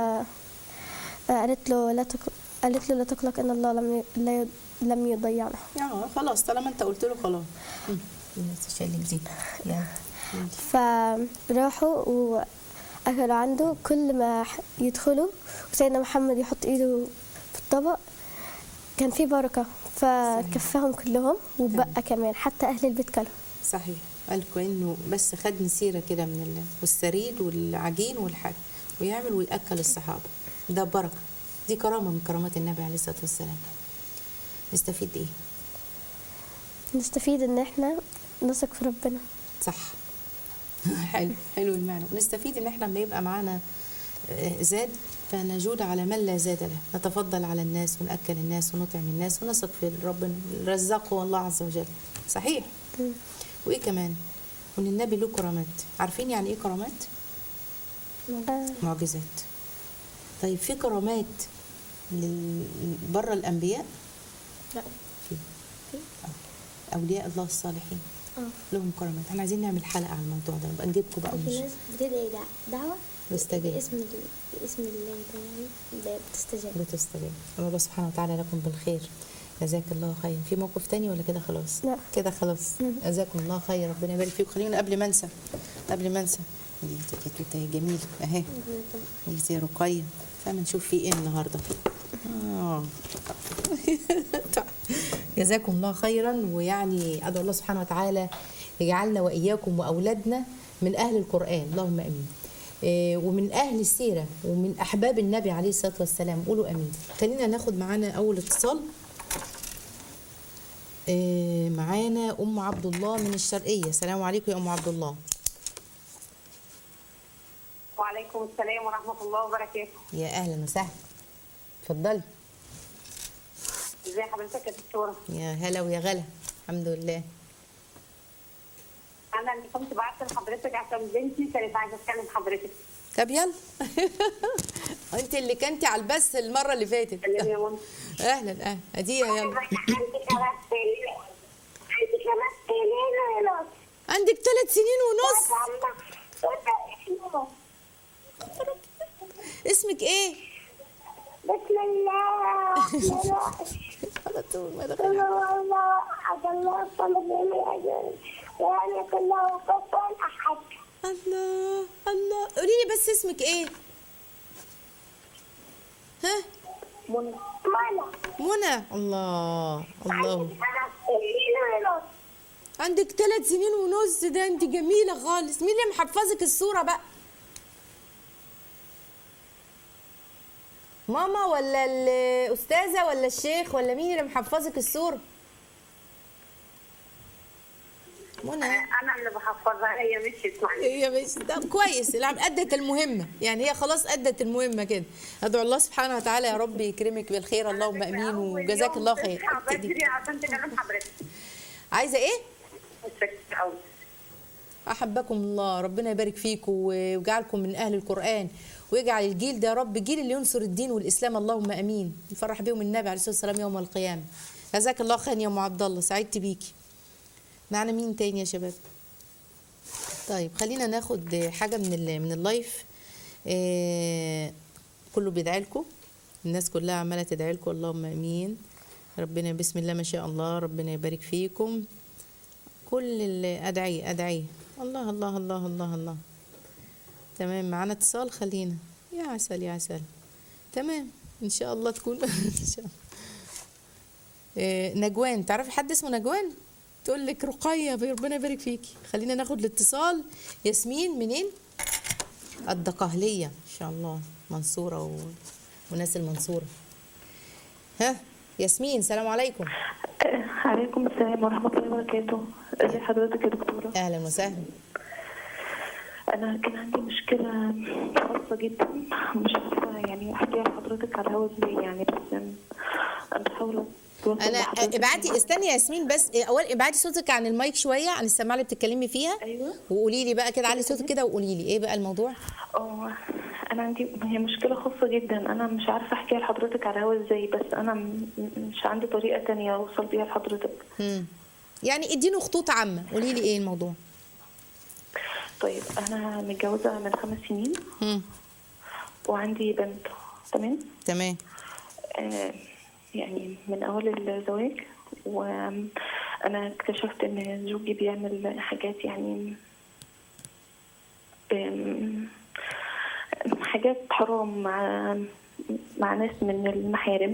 قالت له لا تقلق قالت له لا تقلق ان الله لم ي... لا ي... لم يضيعنا يا خلاص طالما انت قلت له خلاص الناس تشيل دي يلا فراحوا أكلوا عنده كل ما ح- يدخلوا وسيدنا محمد يحط إيده في الطبق كان في بركة فكفاهم كلهم وبقى كمان حتى أهل البيت كلوا صحيح قال انه بس خد نسيره كده من ال- والسريد والعجين والحاجه ويعمل وياكل الصحابه ده بركه دي كرامه من كرامات النبي عليه الصلاه والسلام نستفيد ايه نستفيد إن إحنا نثق في ربنا صح حلو حلو المعنى ونستفيد ان احنا لما يبقى معانا آه، زاد فنجود على من لا زاد له نتفضل على الناس ونأكل الناس ونطعم الناس ونثق في ربنا الرزاق هو الله عز وجل صحيح وايه كمان وان النبي له كرامات عارفين يعني ايه كرامات آه، معجزات طيب في كرامات لل- بره الانبياء لا في آه. اولياء الله الصالحين اه لهم كرامات احنا عايزين نعمل حلقه على الموضوع ده نبقى نجيبكم بقى في ونش- ناس بتدعي دع- دعوة واستجاب. باسم ال- باسم الله ده يعني ب- بتستجاب بتستجيب الله سبحانه وتعالى لكم بالخير جزاك الله خير في موقف تاني ولا كده خلاص لا. كده خلاص جزاكم الله خير ربنا يبارك فيكم خلينا قبل ما انسى قبل ما انسى دي كتكوتة جميل اهي دي رقية فما نشوف في ايه النهارده آه. جزاكم الله خيرا ويعني ادعو الله سبحانه وتعالى يجعلنا واياكم واولادنا من اهل القران اللهم امين إيه، ومن اهل السيره ومن احباب النبي عليه الصلاه والسلام قولوا امين خلينا ناخد معانا اول اتصال إيه، معانا ام عبد الله من الشرقيه السلام عليكم يا ام عبد الله وعليكم السلام ورحمة الله وبركاته يا اهلا وسهلا اتفضلي ازي حضرتك يا دكتورة يا هلا ويا غلا الحمد لله أنا اللي كنت بعت لحضرتك عشان بنتي كانت عايزة أتكلم حضرتك طب يلا انت اللي كنتي على البث المره اللي فاتت كلمني يا ماما اهلا اهلا اديها يلا عندي خمس سنين عندي خمس سنين ونص عندك ثلاث سنين ونص اسمك ايه بسم الله الرحمن الرحيم على طول ما قل دخل هو الله أحد الله الصمد لم يلد ولم يكن له كفوا أحد الله الله قولي لي بس اسمك ايه ها منى منى منى الله الله عندي خمس سنين ونص عندك ثلاث سنين ونص ده انت جميله خالص مين اللي محفظك الصوره بقى ماما ولا الاستاذه ولا الشيخ ولا مين اللي محفظك الصوره منى أنا اللي بحفظها هي مش اسمعني هي مش ده كويس العم ادت المهمه يعني هي خلاص ادت المهمه كده ادعو الله سبحانه وتعالى يا رب يكرمك بالخير اللهم امين وجزاك الله خير تصحى بدري عشان تكلم حضرتك عايزه ايه متشكرة أوي احبكم الله ربنا يبارك فيكم ويجعلكم من اهل القران ويجعل الجيل ده يا رب جيل اللي ينصر الدين والاسلام اللهم امين يفرح بيهم النبي عليه الصلاه والسلام يوم القيامه جزاك الله خير يا ام عبد الله سعدت بيكي معنا مين تاني يا شباب طيب خلينا ناخد حاجه من ال- من اللايف آه، كله بيدعي لكم الناس كلها عماله تدعي لكم اللهم امين ربنا بسم الله ما شاء الله ربنا يبارك فيكم كل الأدعية أدعية الله الله الله الله الله تمام معانا اتصال خلينا يا عسل يا عسل تمام إن شاء الله تكون إن شاء الله إيه نجوان تعرفي حد اسمه نجوان تقول لك رقية ربنا يبارك فيكي خلينا ناخد الاتصال ياسمين منين الدقهلية إن شاء الله منصورة و... وناس المنصورة ها ياسمين سلام عليكم عليكم السلام ورحمة الله وبركاته ازي حضرتك يا دكتورة أهلا وسهلا أنا كان عندي مشكلة خاصة جدا مش عارفة يعني أحكيها لحضرتك على الهوا ازاي يعني بس أنا بحاول أتواصل انا مع حضرتك. ابعتي استني يا ياسمين بس اول ابعتي صوتك عن المايك شويه عن السماعه اللي بتتكلمي فيها أيوة. وقولي لي بقى كده علي صوتك كده وقولي لي ايه بقى الموضوع اه أنا عندي هي مشكلة خاصة جدا أنا مش عارفة أحكيها لحضرتك على الهوا ازاي بس أنا م- مش عندي طريقة تانية أوصل بيها لحضرتك مم. يعني اديني خطوط عامه قولي لي ايه الموضوع طيب أنا متجوزة من خمس سنين مم. وعندي بنت تمام تمام آه، يعني من أول الزواج وأنا اكتشفت إن زوجي بيعمل حاجات يعني آم، حاجات حرام مع مع ناس من المحارم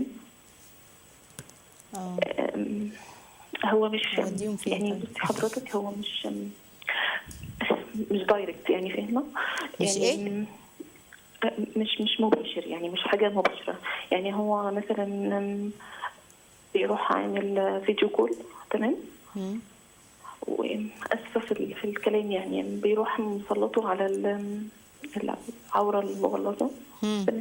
اه أم، هو مش وديهم فين يعني طيب؟ بصي حضرتك هو مش مش دايركت يعني فاهمه مش يعني إيه؟ مش مش مباشر يعني مش حاجه مباشره يعني هو مثلا أم، بيروح عامل فيديو كول تمام مم. واسفه في, ال- في الكلام يعني بيروح مسلطه على ال- العوره المغلظه مم. تمام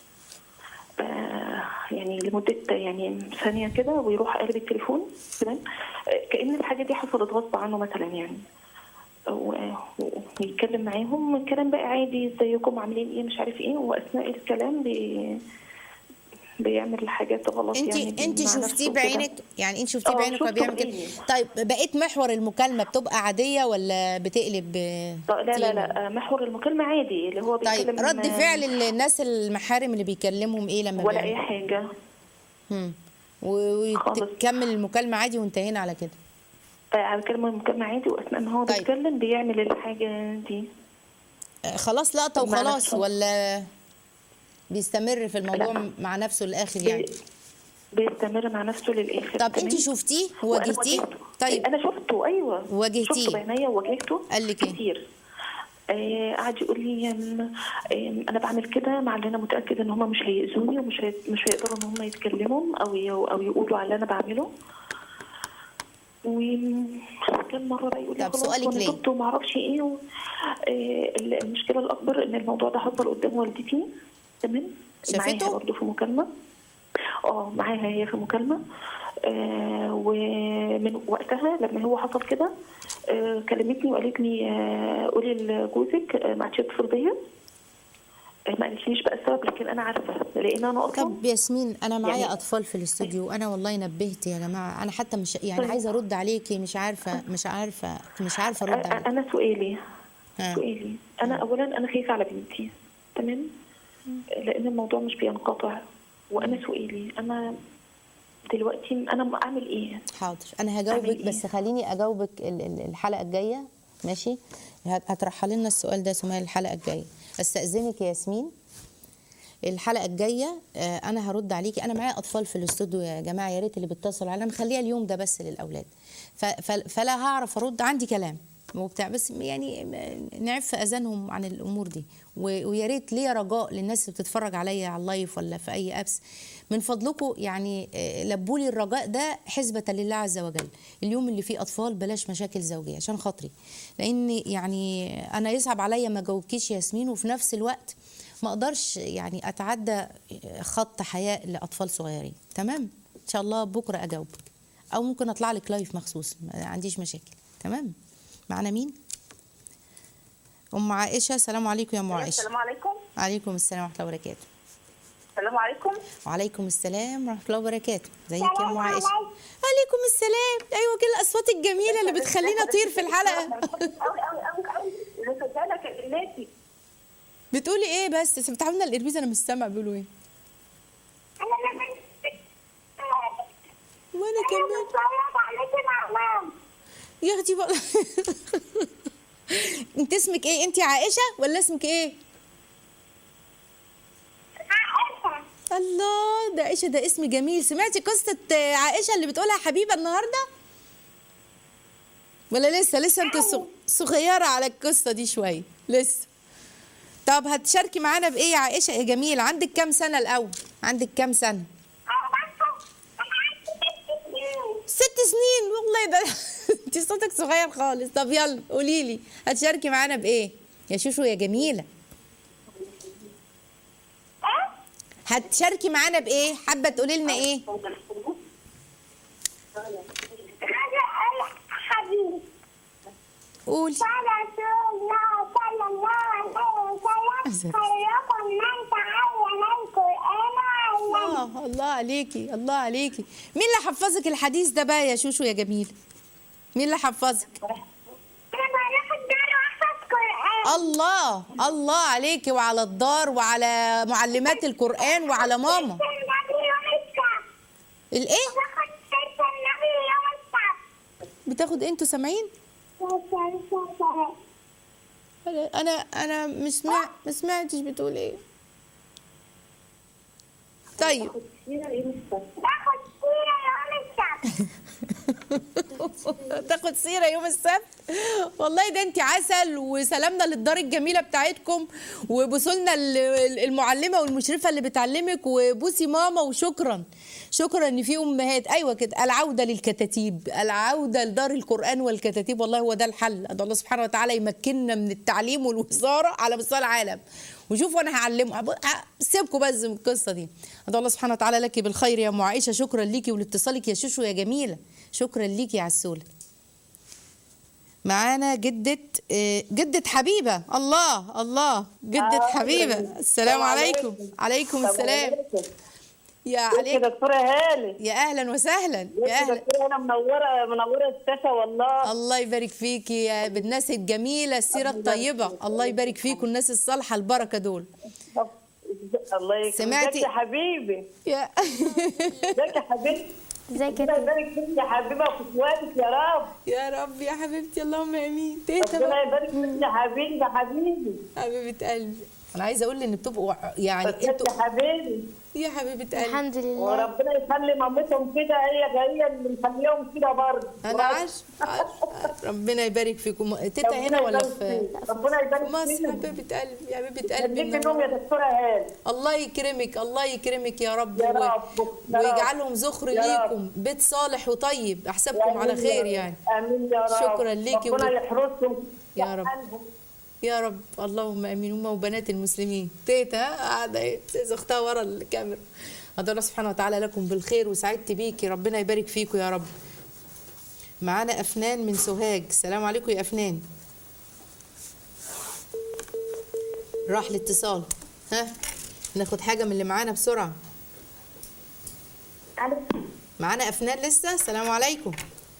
آه، يعني لمدة يعني ثانية كده ويروح قلب التليفون تمام آه، كأن الحاجة دي حصلت غصب عنه مثلا يعني و- و- ويتكلم معاهم الكلام بقى عادي ازيكم عاملين ايه مش عارف ايه واثناء الكلام بي بيعمل حاجات غلط انت يعني انت مع شفتيه نفسه كده. بعينك يعني انت شفتيه اه، بعينك وهو شفته بيعمل كده بعيني. طيب بقيت محور المكالمه بتبقى عاديه ولا بتقلب طيب لا لا تيم؟ لا آه، محور المكالمة عادي اللي هو بيتكلم طيب رد فعل الناس المحارم اللي بيكلمهم ايه لما ولا بيعملوا؟ اي حاجة مم. و- خالص. وتكمل المكالمه عادي وانتهينا على كده آه، بيكلم المكالمة عادي واثناء ما هو طيب. بيتكلم بيعمل الحاجة دي آه، خلاص لقطه مع وخلاص نفسه. ولا بيستمر في الموضوع لا. مع نفسه للاخر يعني بيستمر مع نفسه للاخر طب تمام؟ انت شفتيه وأنا واجهتيه واجهته. طيب انا شفته ايوه واجهتيه. شفته بعينيا وواجهته قال لك ايه؟ كتير آه، قعد يقول لي أم، أم، انا بعمل كده مع اللي انا متاكد ان هم مش هيأذوني ومش هي... مش هيقدروا ان هم يتكلموا او ي... او يقولوا على اللي انا بعمله وكان مره بقى يقول لي طب خلاص سؤالك وانا ليه؟ تبت وما اعرفش ايه و... آه، المشكله الاكبر ان الموضوع ده حصل قدام والدتي تمام شافته؟ معاها برضه في مكالمه اه معاها هي في مكالمه آه ومن وقتها لما هو حصل كده آه كلمتني وقالت لي آه قولي لجوزك آه ما عادش يتصل بيا آه ما قالتليش بقى السبب لكن انا عارفه لان انا اصلا طب ياسمين انا معايا يعني- اطفال في الاستوديو وانا والله نبهت يا جماعه انا حتى مش يعني عايزه ارد عليكي مش عارفه مش عارفه مش عارفه ارد أ- عليكي انا سؤالي ها. سؤالي انا اولا انا خايفه على بنتي تمام لان الموضوع مش بينقطع وانا سؤالي انا دلوقتي انا اعمل ايه حاضر انا هجاوبك أعمل إيه؟ بس خليني اجاوبك ال- ال- الحلقه الجايه ماشي هت- هترحلي لنا السؤال ده سمية الحلقه الجايه استاذنك يا ياسمين الحلقه الجايه آه، انا هرد عليكي انا معايا اطفال في الاستوديو يا جماعه يا ريت اللي بيتصلوا علينا نخليها اليوم ده بس للاولاد ف- ف- فلا هعرف ارد عندي كلام وبتاع بس يعني م- نعف اذانهم عن الامور دي و- ويا ريت ليا رجاء للناس اللي بتتفرج عليا على اللايف ولا في اي ابس من فضلكم يعني آه، لبوا لي الرجاء ده حسبة لله عز وجل اليوم اللي فيه اطفال بلاش مشاكل زوجيه عشان خاطري لان يعني انا يصعب عليا ما جاوبكيش ياسمين وفي نفس الوقت ما اقدرش يعني اتعدى خط حياء لاطفال صغيرين تمام ان شاء الله بكره اجاوبك او ممكن اطلع لك لايف مخصوص ما عنديش مشاكل تمام معانا مين ام عائشه السلام عليكم يا ام عائشه السلام عليكم عليكم السلام ورحمه الله وبركاته السلام عليكم وعليكم السلام ورحمه الله وبركاته ازيك يا ام السلام عائشه عليكم. عليكم السلام ايوه كل الاصوات الجميله اللي بتخلينا اطير في الحلقه قوي قوي قوي قوي رسالة كلماتي بتقولي ايه بس بس بتعملنا الاربيز انا مش سامع بيقولوا ايه أنا لما وانا كمان بتفرج عليكي مع مام يا اختي بقى انت اسمك ايه انت عائشه ولا اسمك ايه عائشة الله ده عائشه ده اسم جميل سمعتي قصه آه، عائشه اللي بتقولها حبيبه النهارده ولا لسه لسه انت صغ- صغيره على القصه دي شويه لسه طب هتشاركي معانا بايه يا عائشه يا جميل عندك كام سنه الاول عندك كام سنه ست سنين والله ده انت صوتك صغير خالص طب يلا قولي لي هتشاركي معانا بايه يا شوشو يا جميله هتشاركي معانا بايه حابه تقولي لنا ايه حاجة أي حبيب قولي رسول الله صلى الله عليه وسلم خيركم من تعلم القرآن وعلمه الله الله عليكي الله عليكي مين اللي حفظك الحديث ده بقى يا شوشو يا جميل مين اللي حفظك أنا بروح الدار وأحفظ قرآن الله الله عليكي وعلى الدار وعلى معلمات القرآن وعلى ماما النبي يوم السبت الايه باخد سيرة النبي يوم السبت بتاخد إيه؟ انتوا سامعين انا انا انا مش سمع ما سمعتش بتقول ايه طيب تاخد سيرة يوم السبت تاخد سيره يوم السبت والله ده انت عسل وسلامنا للدار الجميله بتاعتكم وبوسوا لنا ال- ال- المعلمه والمشرفه اللي بتعلمك وبوسي ماما وشكرا شكرا ان في امهات ايوه كده العوده للكتاتيب العوده لدار القران والكتاتيب والله هو ده الحل ادعو الله سبحانه وتعالى يمكننا من التعليم والوزاره على مستوى العالم وشوفوا انا هعلمه هب- ه- سيبكم بس من القصه دي ادعو الله سبحانه وتعالى لك بالخير يا ام عائشه شكرا ليكي ولاتصالك يا شوشو يا جميله شكرا ليكي يا عسوله معانا جدة آه، جدة حبيبة الله الله جدة حبيبة السلام عليكم عليكم السلام يا عليك عليك دكتورة هالي يا أهلا وسهلا يا يا أهلا دكتورة أنا منورة منورة الشاشة والله الله يبارك فيكي يا بالناس الجميلة السيرة الطيبة الله يبارك فيكم الناس الصالحة البركة دول الله يكرمك سمعتي- ازيك يا حبيبي يا ازيك يا حبيبي ازيك يا ربنا تيتا يبارك فيك يا حبيبي وفي اخواتك يا رب يا رب يا حبيبتي اللهم امين تيتا ربنا بقى. يبارك فيك يا حبيبي يا حبيبي حبيبة قلبي انا عايزه اقول ان بتبقوا يعني ازيك انتوا يا حبيبي يا حبيبه قلبي الحمد لله وربنا يخلي مامتهم كده هي هي اللي مخليهم كده برضه انا عاش عاش ربنا يبارك فيكم تيتا هنا ولا في ربنا في يبارك مصر فيك حبيبه قلبي يا حبيبه قلبي خليك منورة. النوم يا دكتورة هالي الله يكرمك الله يكرمك يا رب يا و- رب، يا رب. ويجعلهم ذخر يا رب. ليكم بيت صالح وطيب احسبكم على خير يعني امين يا رب شكرا ليكي ربنا ول- يحرسهم يا رب. قلبهم. يا رب اللهم امين هم وبنات المسلمين تيتا ها؟ قاعده ايه استاذ اختها ورا الكاميرا ادعو الله سبحانه وتعالى لكم بالخير وسعدت بيكي ربنا يبارك فيكم يا رب معانا افنان من سوهاج السلام عليكم يا افنان راح الاتصال ها ناخد حاجه من اللي معانا بسرعه معانا افنان لسه السلام عليكم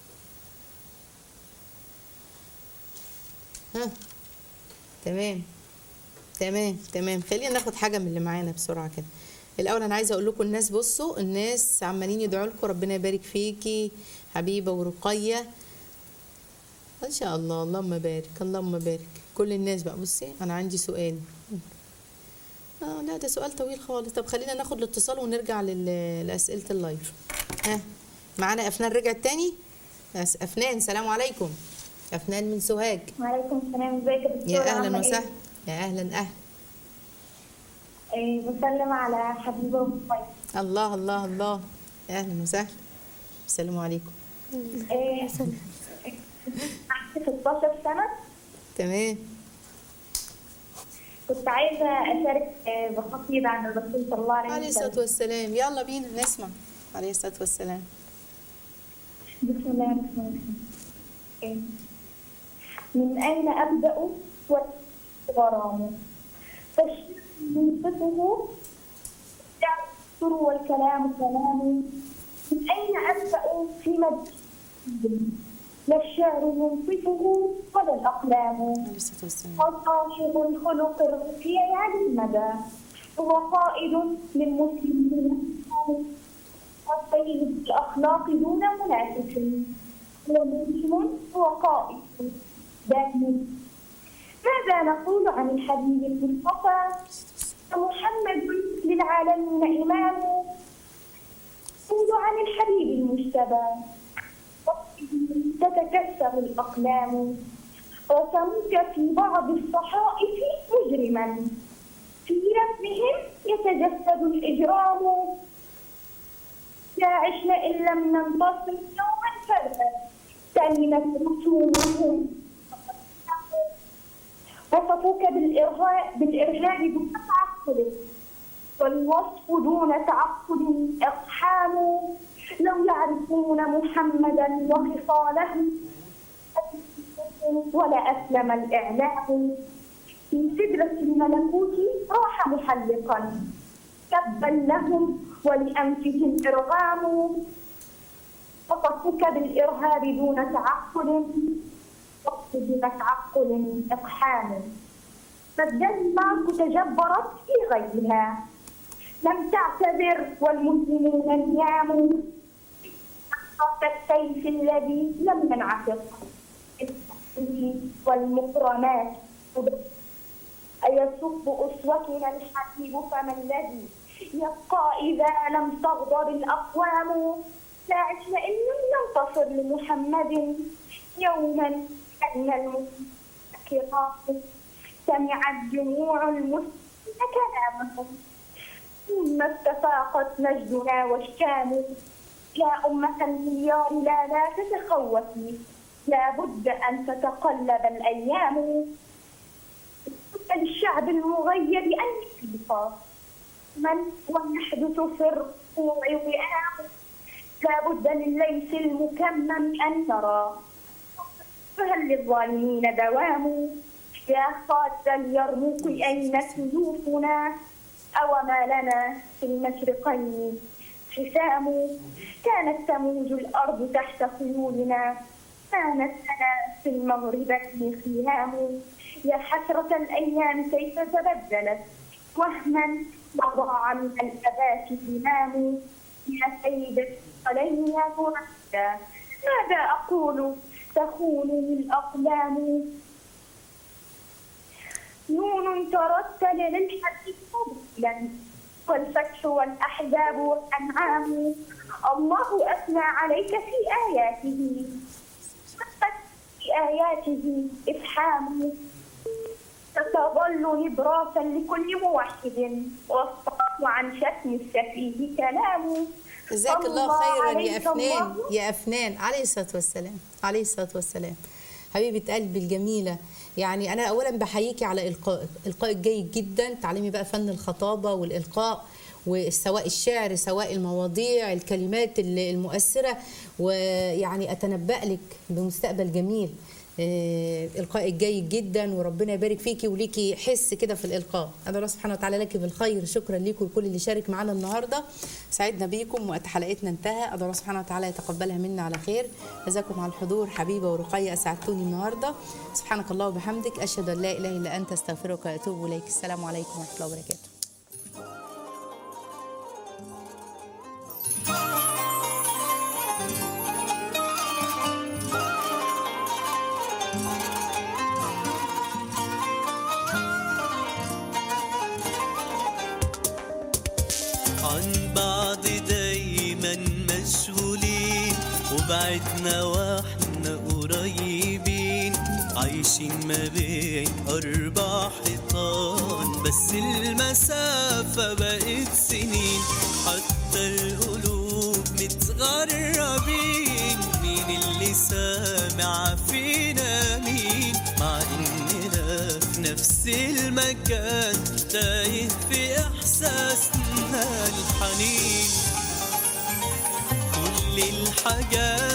ها تمام تمام تمام خلينا ناخد حاجه من اللي معانا بسرعه كده الاول انا عايزه اقول لكم الناس بصوا الناس عمالين يدعوا لكم ربنا يبارك فيكي حبيبه ورقيه ما شاء الله اللهم بارك اللهم بارك كل الناس بقى بصي انا عندي سؤال اه لا ده سؤال طويل خالص طب خلينا ناخد الاتصال ونرجع لل- لاسئله اللايف ها معانا افنان رجعت تاني أس- افنان سلام عليكم افنان من سوهاج وعليكم السلام ازيك يا دكتورة يا عاملة اهلا إيه؟ وسهلا يا اهلا اهلا إيه، بسلم على حبيبة ومصطفى الله الله الله يا اهلا وسهلا السلام عليكم إيه، عندي 16 سنة تمام كنت عايزة أشارك إيه، بقصيدة عن الرسول صلى الله عليه عليه الصلاه وسلم والسلام يلا بينا نسمع عليه الصلاه والسلام بسم الله الرحمن الرحيم إيه، من أين أبدأ والغرام فالشيء ينصفه السر والكلام كلام من أين أبدأ في مجد لا الشعر ينصفه ولا الأقلام عليه الصلاه والسلام وصاحب الخلق الرفيع المدى هو قائد للمسلمين والسيد الأخلاق دون منافس هو مسلم هو قائد دائم ماذا نقول عن الحبيب المصطفى محمد للعالمين إمام نقول عن الحبيب المجتبى تتكسر الأقلام رسموك في بعض الصحائف مجرما في رسمهم يتجسد الإجرام لا عشنا إن لم ننتصر يوما فلا سلمت رسومهم وصفوك بالإرهاب بالإرهاب دون تعقل والوصف دون تعقل إقحام لو يعرفون محمدا وخصاله ولا أسلم الإعلام في سدرة الملكوت راح محلقا تبا لهم ولأنفسهم إرغام وصفك بالإرهاب دون تعقل وصف دون تعقل إقحام فالدنمارك تجبرت في غيرها لم تعتذر والمسلمون نيام السيف الذي لم ينعتق والمكرمات أيصب أسوتنا الحبيب فما الذي يبقى إذا لم تغضب الأقوام لا عشنا إن لم ننتصر لمحمد يوما أن المسكرات سمعت جموع المسلمين كلامهم ثم استفاقت مجدنا والشام يا أمة المليار لا لا تتخوفي لا بد أن تتقلب الأيام الشعب المغيب أن يخلف من ويحدث في الركوع وئام لا بد لليث المكمم أن نرى فهل للظالمين دوام يا خالد اليرموك أين سيوفنا أو ما لنا في المشرقين حسام كانت تموج الأرض تحت خيولنا كانت لنا في المغربين خيام يا حسرة الأيام كيف تبدلت وهما وضاع من الأبات همام يا سيدتي علي مردا ماذا أقول تخونني الأقلام نون ترتل للحديث مبطلا والفتح والأحزاب والأنعام الله أثنى عليك في آياته في آياته إفحام ستظل نبراسا لكل موحد والصوت عن شتم السفيه كلام جزاك الله خيرا يا عليك أفنان الله. يا أفنان عليه الصلاة والسلام عليه الصلاة والسلام حبيبة قلبي الجميلة يعني أنا أولا بحييكي على إلقائك إلقائك جيد جدا تعلمي بقى فن الخطابة والإلقاء وسواء الشعر سواء المواضيع الكلمات ال- المؤثرة ويعني أتنبأ لك بمستقبل جميل آه، إلقائك جيد جدا وربنا يبارك فيكي وليكي حس كده في الإلقاء أنا الله سبحانه وتعالى لك بالخير شكرا ليكم لكل اللي شارك معانا النهاردة سعدنا بيكم وقت حلقتنا انتهى أدعو الله سبحانه وتعالى يتقبلها منا على خير جزاكم على الحضور حبيبة ورقية أسعدتوني النهاردة سبحانك الله وبحمدك أشهد أن لا إله إلا أنت أستغفرك وأتوب إليك السلام عليكم ورحمة الله وبركاته عن بعض دايما مشغولين وبعدنا واحنا قريبين عايشين ما بين أربع حيطان بس المسافة بقت سنين حتى القلوب متغربين مين اللي سامع فينا مين مع إننا في نفس المكان تايه في إحساسنا الحنين كل الحاجات